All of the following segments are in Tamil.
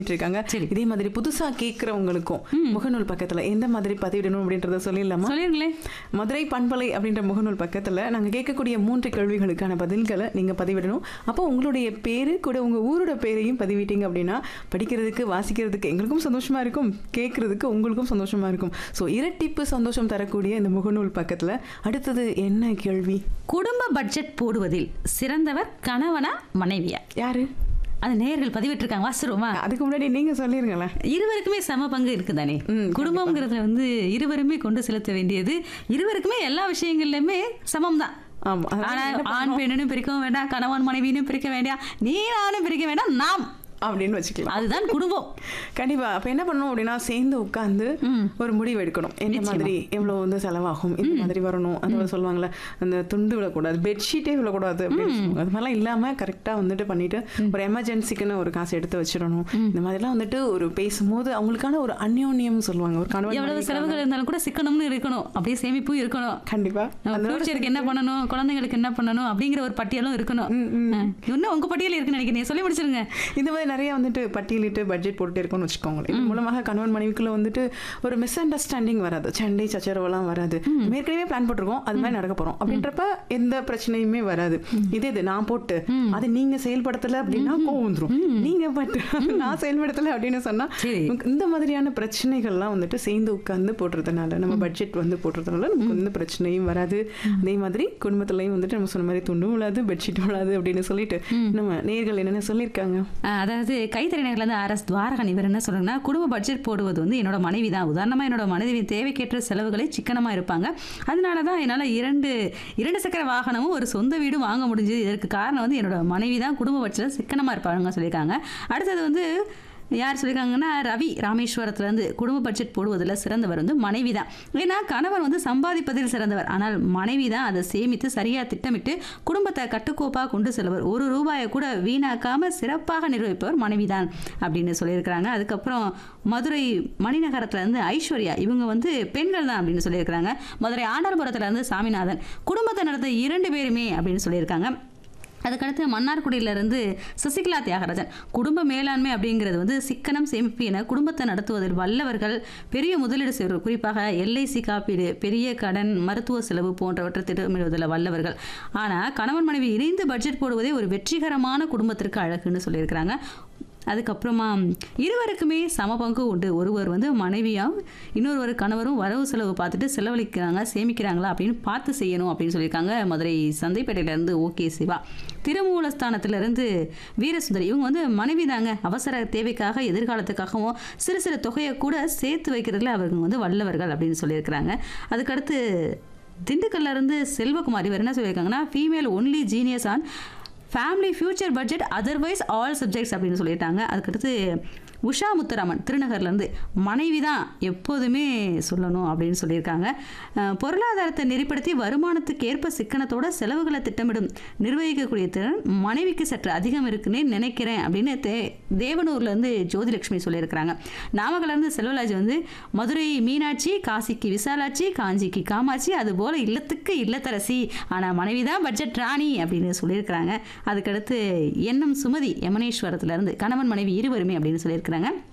இருக்காங்க சரி. இதே மாதிரி புதுசா கேட்கறவங்களுக்கும் முகநூல் பக்கத்துல எந்த மாதிரி பதிவிடணும் அப்படின்றத சொல்லிடலாமா சொல்லிருங்களேன் மதுரை பண்பலை அப்படின்ற முகநூல் பக்கத்துல நாங்க கேட்கக்கூடிய மூன்று கேள்விகளுக்கான பதில்களை நீங்க பதிவிடணும் அப்போ உங்களுடைய பேரு கூட உங்க ஊரோட பேரையும் பதிவிட்டீங்க அப்படின்னா படிக்கிறதுக்கு வாசிக்கிறதுக்கு எங்களுக்கும் சந்தோஷமா இருக்கும் கேட்கறதுக்கு உங்களுக்கும் சந்தோஷமா இருக்கும் ஸோ இரட்டிப்பு சந்தோஷம் தரக்கூடிய இந்த முகநூல் பக்கத்துல அடுத்தது என்ன கேள்வி குடும்ப பட்ஜெட் போடுவதில் சிறந்தவர் கணவனா மனைவியா யாரு அது நேயர்கள் பதிவிட்டிருக்காங்க வாசிருவோமா அதுக்கு முன்னாடி நீங்க சொல்லிருங்களேன் இருவருக்குமே சம பங்கு இருக்குதானே குடும்பம்ங்கிறதுல வந்து இருவருமே கொண்டு செலுத்த வேண்டியது இருவருக்குமே எல்லா விஷயங்கள்லயுமே சமம் தான் ஆமா அதாவது ஆனா என்ன ஆண் பெண்ணும் பிரிக்கவும் வேண்டாம் கணவன் மனைவியும் பிரிக்க வேண்டாம் நீ நானும் பிரிக்க வேண்டாம் நாம் அப்படின்னு வச்சுக்கலாம் அதுதான் குடும்பம் கண்டிப்பா அப்ப என்ன பண்ணணும் அப்படின்னா சேர்ந்து உட்கார்ந்து ஒரு முடிவு எடுக்கணும் இந்த மாதிரி எவ்வளவு வந்து செலவாகும் இந்த மாதிரி வரணும் அந்த சொல்லுவாங்கல்ல அந்த துண்டு விழக்கூடாது பெட்ஷீட்டே விழக்கூடாது அப்படின்னு சொல்லுவாங்க அது மாதிரிலாம் இல்லாம கரெக்டா வந்துட்டு பண்ணிட்டு ஒரு எமர்ஜென்சிக்குன்னு ஒரு காசு எடுத்து வச்சிடணும் இந்த மாதிரிலாம் வந்துட்டு ஒரு பேசும்போது அவங்களுக்கான ஒரு அந்யோன்யம் சொல்லுவாங்க ஒரு கணவன் எவ்வளவு மனைவிக்கான- செலவுகள் இருந்தாலும் கூட சிக்கனம்னு இருக்கணும் அப்படியே சேமிப்பும் இருக்கணும் கண்டிப்பா நம்ம ஃபியூச்சருக்கு என்ன பண்ணணும் குழந்தைங்களுக்கு என்ன பண்ணணும் அப்படிங்கிற ஒரு பட்டியலும் இருக்கணும் ஆ. இன்னும் உங்க பட்டியல் இருக்குன்னு நினைக்கிறேன் சொல்லி முடிச்சிருங்க இந்த மாதிரி நிறைய வந்துட்டு பட்டியலிட்டு பட்ஜெட் போட்டுட்டே இருக்கோம்னு வச்சுக்கோங்களேன் இது மூலமாக கணவன் மனைவிக்குள்ள வந்துட்டு ஒரு மிஸ் அண்டர்ஸ்டாண்டிங் வராது சண்டை சச்சரவெல்லாம் வராது நம்ம ஏற்கனவே பிளான் போட்டிருக்கோம் அது மாதிரி நடக்க போறோம் அப்படின்றப்ப எந்த பிரச்சனையுமே வராது இதே இது நான் போட்டு அது நீங்க செயல்படுத்தல அப்படின்னா கோவம் வந்துரும் நீங்க பட்டு நான் செயல்படுத்தல அப்படின்னு சொன்னா சரி. நமக்கு இந்த மாதிரியான பிரச்சனைகள்லாம் வந்துட்டு சேர்ந்து உட்கார்ந்து போடுறதுனால நம்ம பட்ஜெட் வந்து போடுறதுனால நமக்கு எந்த பிரச்சனையும் வராது அதே மாதிரி குடும்பத்திலையும் வந்துட்டு நம்ம சொன்ன மாதிரி துண்டும் விழாது பெட்ஷீட் விழாது அப்படின்னு சொல்லிட்டு நம்ம நேர்கள் என்னென்ன சொல்லியிருக்காங்க ஆ, அதாவது கைத்தறிஞர்கள் வந்து அரசு துவாரகன் இவர் என்ன சொல்றாங்கன்னா குடும்ப பட்ஜெட் போடுவது வந்து என்னோட மனைவி தான் உதாரணமா என்னோட மனைவி தேவைக்கேற்ற செலவுகளை சிக்கனமா இருப்பாங்க அதனால தான் என்னால் இரண்டு இரண்டு சக்கர வாகனமும் ஒரு சொந்த வீடும் வாங்க முடிஞ்சது இதற்கு காரணம் வந்து என்னோட மனைவி தான் குடும்ப பட்ஜெட் சிக்கனமா இருப்பாங்க சொல்லியிருக்காங்க அடுத்தது வந்து யார் சொல்லியிருக்காங்கன்னா ரவி ராமேஸ்வரத்துலேருந்து குடும்ப பட்ஜெட் போடுவதில் சிறந்தவர் வந்து மனைவி தான் ஏன்னா கணவன் வந்து சம்பாதிப்பதில் சிறந்தவர் ஆனால் மனைவி தான் அதை சேமித்து சரியாக திட்டமிட்டு குடும்பத்தை கட்டுக்கோப்பாக கொண்டு செல்வர் ஒரு ரூபாயை கூட வீணாக்காமல் சிறப்பாக நிர்வகிப்பவர் மனைவி தான் அப்படின்னு சொல்லியிருக்கிறாங்க அதுக்கப்புறம் மதுரை மணிநகரத்துல இருந்து ஐஸ்வர்யா இவங்க வந்து பெண்கள் தான் அப்படின்னு சொல்லியிருக்கிறாங்க மதுரை ஆண்டாள்புரத்துல இருந்து சாமிநாதன் குடும்பத்தை நடத்த இரண்டு பேருமே அப்படின்னு சொல்லியிருக்காங்க அதுக்கடுத்து மன்னார்குடியிலிருந்து சசிகலா தியாகராஜன் குடும்ப மேலாண்மை அப்படிங்கிறது வந்து சிக்கனம் சேமிப்பு என குடும்பத்தை நடத்துவதில் வல்லவர்கள் பெரிய முதலீடு செய்வர் குறிப்பாக எல்ஐசி காப்பீடு பெரிய கடன் மருத்துவ செலவு போன்றவற்றை திட்டமிடுவதில் வல்லவர்கள் ஆனால் கணவன் மனைவி இணைந்து பட்ஜெட் போடுவதே ஒரு வெற்றிகரமான குடும்பத்திற்கு அழகுன்னு சொல்லியிருக்கிறாங்க அதுக்கப்புறமா இருவருக்குமே சம பங்கு உண்டு ஒருவர் வந்து மனைவியும் இன்னொருவர் கணவரும் வரவு செலவு பார்த்துட்டு செலவழிக்கிறாங்க சேமிக்கிறாங்களா அப்படின்னு பார்த்து செய்யணும் அப்படின்னு சொல்லியிருக்காங்க மதுரை சந்தைப்பேட்டையிலேருந்து ஓகே சிவா திருமூலஸ்தானத்திலிருந்து வீரசுந்தரி இவங்க வந்து மனைவி தாங்க அவசர தேவைக்காக எதிர்காலத்துக்காகவும் சிறு சிறு தொகையை கூட சேர்த்து வைக்கிறதுல அவங்க வந்து வல்லவர்கள் அப்படின்னு சொல்லியிருக்கிறாங்க அதுக்கடுத்து திண்டுக்கல்ல இருந்து செல்வகுமார் இவர் என்ன சொல்லியிருக்காங்கன்னா female only genius on family future budget otherwise all subjects அப்படின்னு சொல்லிட்டாங்க அதுக்கடுத்து உஷா முத்துராமன் திருநகர்லேருந்து மனைவி தான் எப்போதுமே சொல்லணும் அப்படின்னு சொல்லியிருக்காங்க அஹ், பொருளாதாரத்தை நெறிப்படுத்தி வருமானத்துக்கு ஏற்ப சிக்கனத்தோட செலவுகளை திட்டமிடும் நிர்வகிக்கக்கூடிய திறன் மனைவிக்கு சற்று அதிகம் இருக்குன்னே நினைக்கிறேன் அப்படின்னு தே தேவனூர்லேருந்து ஜோதிலட்சுமி சொல்லியிருக்கிறாங்க நாமக்கல்லேருந்து செல்வராஜ் வந்து மதுரை மீனாட்சி காசிக்கு விசாலாட்சி காஞ்சிக்கு காமாட்சி அதுபோல் இல்லத்துக்கு இல்லத்தரசி ஆனால் மனைவி தான் பட்ஜெட் ராணி அப்படின்னு சொல்லியிருக்கிறாங்க அதுக்கடுத்து எண்ணம் சுமதி யமனேஸ்வரத்துலேருந்து கணவன் மனைவி இருவருமே அப்படின்னு சொல்லியிருக்கிறாங்க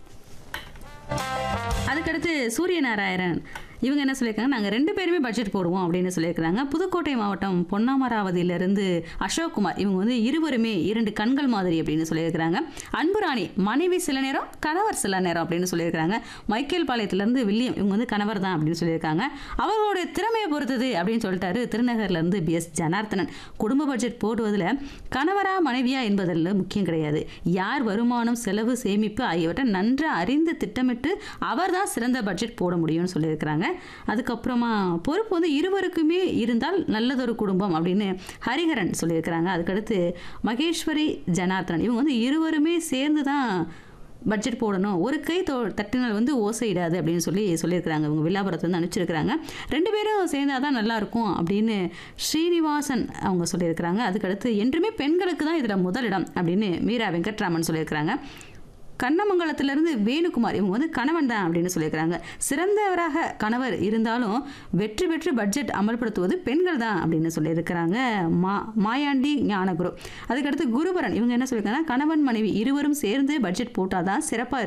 அதுக்கடுத்து சூரியநாராயணன் இவங்க என்ன சொல்லியிருக்காங்க நாங்கள் ரெண்டு பேருமே பட்ஜெட் போடுவோம் அப்படின்னு சொல்லியிருக்கிறாங்க புதுக்கோட்டை மாவட்டம் பொன்னாமராவதியிலிருந்து அசோக்குமார் இவங்க வந்து இருவருமே இரண்டு கண்கள் மாதிரி அப்படின்னு சொல்லியிருக்கிறாங்க அன்புராணி மனைவி சில நேரம் கணவர் சில நேரம் அப்படின்னு சொல்லியிருக்கிறாங்க மைக்கேல் பாளையத்திலேருந்து வில்லியம் இவங்க வந்து கணவர் தான் அப்படின்னு சொல்லியிருக்காங்க அவர்களுடைய திறமையை பொறுத்தது அப்படின்னு சொல்லிட்டாரு திருநகர்லேருந்து பி எஸ் ஜனார்த்தனன் குடும்ப பட்ஜெட் போடுவதில் கணவரா மனைவியா என்பதில் முக்கியம் கிடையாது யார் வருமானம் செலவு சேமிப்பு ஆகியவற்றை நன்றாக அறிந்து திட்டமிட்டு அவர்தான் சிறந்த பட்ஜெட் போட முடியும்னு சொல்லியிருக்கிறாங்க அதுக்கப்புறமா பொறுப்பு வந்து இருவருக்குமே இருந்தால் நல்லதொரு குடும்பம் அப்படின்னு ஹரிஹரன் சொல்லியிருக்கிறாங்க அதுக்கடுத்து மகேஸ்வரி ஜனார்த்தனன் இவங்க வந்து இருவருமே சேர்ந்து தான் பட்ஜெட் போடணும் ஒரு கை தோ தட்டினால் வந்து ஓசையிடாது அப்படின்னு சொல்லி சொல்லியிருக்கிறாங்க இவங்க வில்லாபுரத்துலேருந்து அனுப்பிச்சிருக்கிறாங்க ரெண்டு பேரும் சேர்ந்தாதான் தான் நல்லாயிருக்கும் அப்படின்னு ஸ்ரீனிவாசன் அவங்க சொல்லியிருக்கிறாங்க அதுக்கடுத்து என்றுமே பெண்களுக்கு தான் இதில் முதலிடம் அப்படின்னு மீரா வெங்கட்ராமன் சொல்லியிருக்கிறாங்க கண்ணமங்கலத்திலிருந்து வேணுகுமார் இவங்க வந்து கணவன் தான் அப்படின்னு சொல்லியிருக்கிறாங்க சிறந்தவராக கணவர் இருந்தாலும் வெற்றி பெற்று பட்ஜெட் அமல்படுத்துவது பெண்கள் தான் அப்படின்னு சொல்லியிருக்கிறாங்க மா மாயாண்டி ஞானகுரு அதுக்கடுத்து குருபரன் இவங்க என்ன சொல்லியிருக்காங்கன்னா கணவன் மனைவி இருவரும் சேர்ந்து பட்ஜெட் போட்டால் தான் சிறப்பாக